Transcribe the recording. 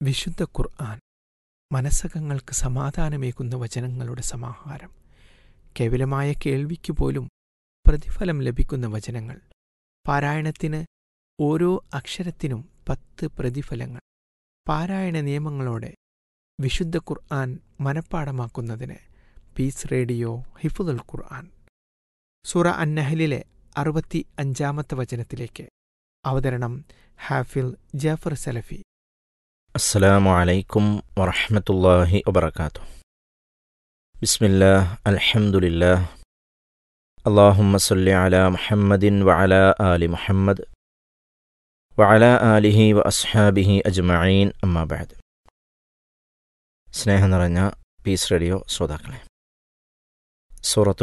വിശുദ്ധ ഖുർആൻ മനസ്സകങ്ങൾക്ക് സമാധാനമേകുന്ന വചനങ്ങളുടെ സമാഹാരം കേവലമായ കേൾവിക്ക് പോലും പ്രതിഫലം ലഭിക്കുന്ന വചനങ്ങൾ പാരായണത്തിന് ഓരോ അക്ഷരത്തിനും പത്ത് പ്രതിഫലങ്ങൾ പാരായണ നിയമങ്ങളോടെ വിശുദ്ധ ഖുർആൻ മനഃപ്പാടമാക്കുന്നതിന് പീസ് റേഡിയോ ഹിഫുദുൽ ഖുർആൻ സൂറ അന്നഹലിലെ അറുപത്തി അഞ്ചാമത്തെ വചനത്തിലേക്ക് അവതരണം ഹാഫിൽ ജാഫർ സലഫി السلام عليكم ورحمة الله وبركاته بسم الله الحمد لله اللهم صل على محمد وعلى آل محمد وعلى آله وأصحابه أجمعين أما بعد സ്നേഹം നിറഞ്ഞ പീസ് റേഡിയോ ശ്രോതാക്കളെ സൂറത്തു